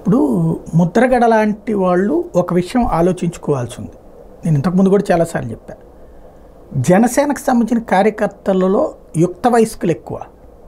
ఇప్పుడు ముద్రగడ లాంటి వాళ్ళు ఒక విషయం ఆలోచించుకోవాల్సి ఉంది నేను ఇంతకుముందు కూడా చాలాసార్లు చెప్పాను జనసేనకు సంబంధించిన కార్యకర్తలలో యుక్త వయస్కులు ఎక్కువ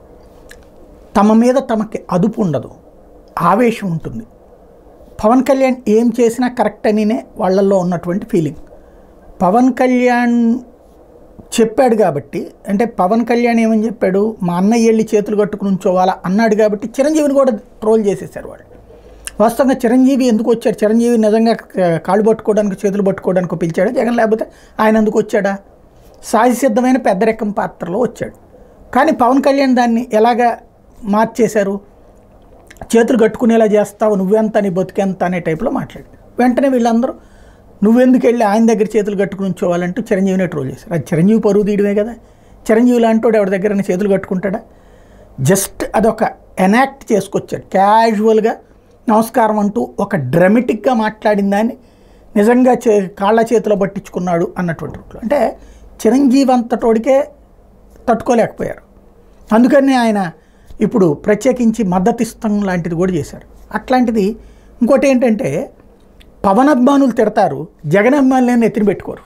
తమ మీద తమకి అదుపు ఉండదు ఆవేశం ఉంటుంది పవన్ కళ్యాణ్ ఏం చేసినా కరెక్ట్ అనినే వాళ్ళల్లో ఉన్నటువంటి ఫీలింగ్ పవన్ కళ్యాణ్ చెప్పాడు కాబట్టి అంటే పవన్ కళ్యాణ్ ఏమని చెప్పాడు మా అన్నయ్య వెళ్ళి చేతులు కట్టుకుని ఉంచోవాలా అన్నాడు కాబట్టి చిరంజీవిని కూడా ట్రోల్ చేసేసారు వాళ్ళు వాస్తవంగా చిరంజీవి ఎందుకు వచ్చాడు చిరంజీవి నిజంగా కా- కాళ్ళు పట్టుకోవడానికి చేతులు పట్టుకోవడానికి పిలిచాడు జగన్ లేకపోతే ఆయన ఎందుకు వచ్చాడా సహజసిద్ధమైన పెద్దరెక్కం పాత్రలో వచ్చాడు కానీ పవన్ కళ్యాణ్ దాన్ని ఎలాగా మార్చేశారు చేతులు కట్టుకునేలా చేస్తావు నువ్వెంత నీ బతుకెంత అనే టైప్లో మాట్లాడు వెంటనే వీళ్ళందరూ నువ్వెందుకు వెళ్ళి ఆయన దగ్గర చేతులు కట్టుకుని ఉంచోవాలంటూ చిరంజీవినే ట్రోల్ చేశారు అది చిరంజీవి పరువు తీయడమే కదా చిరంజీవి లాంటి ఎవరి దగ్గర చేతులు కట్టుకుంటాడా జస్ట్ అదొక ఎనాక్ట్ చేసుకొచ్చాడు క్యాజువల్గా నమస్కారం అంటూ ఒక డ్రమెటిక్గా మాట్లాడిన దాన్ని నిజంగా చే కాళ్ళ చేతిలో పట్టించుకున్నాడు అన్నటువంటి రూట్లో అంటే చిరంజీవి అంతటోడికే తట్టుకోలేకపోయారు అందుకని ఆయన ఇప్పుడు ప్రత్యేకించి మద్దతిస్తం లాంటిది కూడా చేశారు అట్లాంటిది ఇంకోటి ఏంటంటే పవన్ అభిమానులు తిడతారు జగన్ అభిమానులను ఎత్తిన పెట్టుకోరు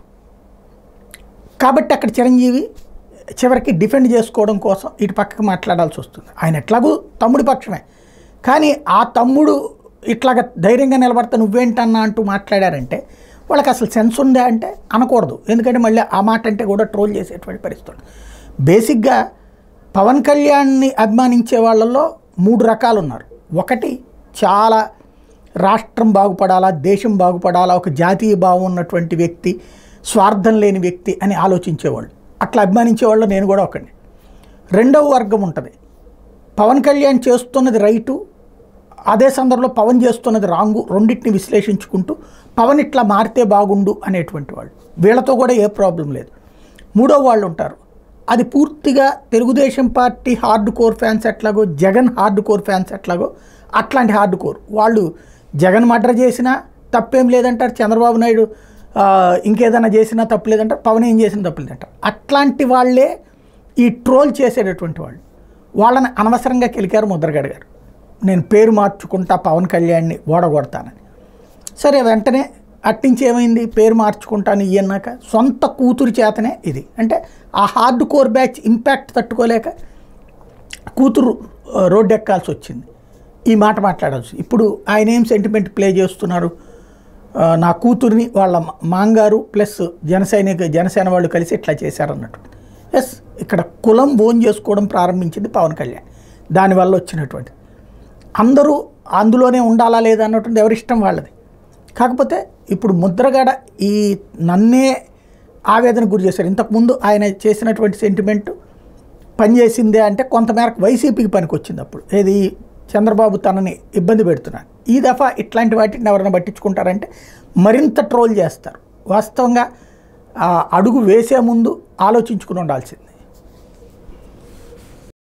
కాబట్టి అక్కడ చిరంజీవి చివరికి డిఫెండ్ చేసుకోవడం కోసం ఇటు పక్కకి మాట్లాడాల్సి వస్తుంది ఆయన ఎట్లాగూ తమ్ముడి పక్షమే కానీ ఆ తమ్ముడు ఇట్లాగ ధైర్యంగా నిలబడతా నువ్వేంటన్నా అంటూ మాట్లాడారంటే వాళ్ళకి అసలు సెన్స్ ఉందా అంటే అనకూడదు ఎందుకంటే మళ్ళీ ఆ మాట అంటే కూడా ట్రోల్ చేసేటువంటి పరిస్థితి ఉంది. బేసిక్గా పవన్ కళ్యాణ్ని అభిమానించే వాళ్ళల్లో మూడు రకాలు ఉన్నారు ఒకటి చాలా రాష్ట్రం బాగుపడాలా దేశం బాగుపడాలా ఒక జాతీయ భావం ఉన్నటువంటి వ్యక్తి స్వార్థం లేని వ్యక్తి అని ఆలోచించేవాళ్ళు అట్లా అభిమానించే వాళ్ళు నేను కూడా ఒకడిని రెండవ వర్గం ఉంటుంది పవన్ కళ్యాణ్ చేస్తున్నది రైటు అదే సందర్భంలో పవన్ చేస్తున్నది రాంగు రెండింటిని విశ్లేషించుకుంటూ పవన్ ఇట్లా మారితే బాగుండు అనేటువంటి వాళ్ళు వీళ్ళతో కూడా ఏ ప్రాబ్లం లేదు మూడో వాళ్ళు ఉంటారు అది పూర్తిగా Telugu Desam party hardcore fans ఎట్లాగో జగన్ హార్డ్ కోర్ ఫ్యాన్స్ ఎట్లాగో అట్లాంటి హార్డ్ కోర్ వాళ్ళు జగన్ మర్డర్ చేసినా తప్పేం లేదంటారు చంద్రబాబు నాయుడు ఆ, ఇంకేదైనా చేసినా తప్పు లేదంటారు పవన్ ఏం చేసినా తప్పు లేదంటారు అట్లాంటి వాళ్ళే ఈ ట్రోల్ చేసేటటువంటి వాళ్ళు వాళ్ళని అనవసరంగా కెలికారు ముద్రగడ గారు నేను పేరు మార్చుకుంటా పవన్ కళ్యాణ్ని ఓడగొడతానని సరే వెంటనే అట్టించి ఏమైంది పేరు మార్చుకుంటాను ఇయ్యన్నాక సొంత కూతురు చేతనే ఇది అంటే ఆ హార్డ్ కోర్ బ్యాచ్ ఇంపాక్ట్ తట్టుకోలేక కూతురు ఆ, రోడ్డు ఎక్కాల్సి వచ్చింది ఈ మాట మాట్లాడాల్సి ఇప్పుడు ఆయన ఏం సెంటిమెంట్ ప్లే చేస్తున్నారు ఆ, నా కూతుర్ని వాళ్ళ మా- మాంగారు ప్లస్ జనసైనిక జనసేన వాళ్ళు కలిసి ఇట్లా చేశారన్నట్టు ఎస్ ఇక్కడ కులం బోన్ చేసుకోవడం ప్రారంభించింది పవన్ కళ్యాణ్ దానివల్ల వచ్చినటువంటి అందరూ అందులోనే ఉండాలా లేదా అన్నటువంటి ఎవరిష్టం వాళ్ళది కాకపోతే ఇప్పుడు ముద్రగడ ఈ నన్నే ఆవేదన గురి చేశారు ఇంతకుముందు ఆయన చేసినటువంటి సెంటిమెంట్ పనిచేసిందే అంటే కొంతమేరకు వైసీపీకి పనికి వచ్చింది అప్పుడు ఏది చంద్రబాబు తనని ఇబ్బంది పెడుతున్నాడు ఈ దఫా ఇట్లాంటి వాటిని ఎవరైనా పట్టించుకుంటారంటే మరింత ట్రోల్ చేస్తారు వాస్తవంగా ఆ అడుగు వేసే ముందు ఆలోచించుకుని ఉండాల్సింది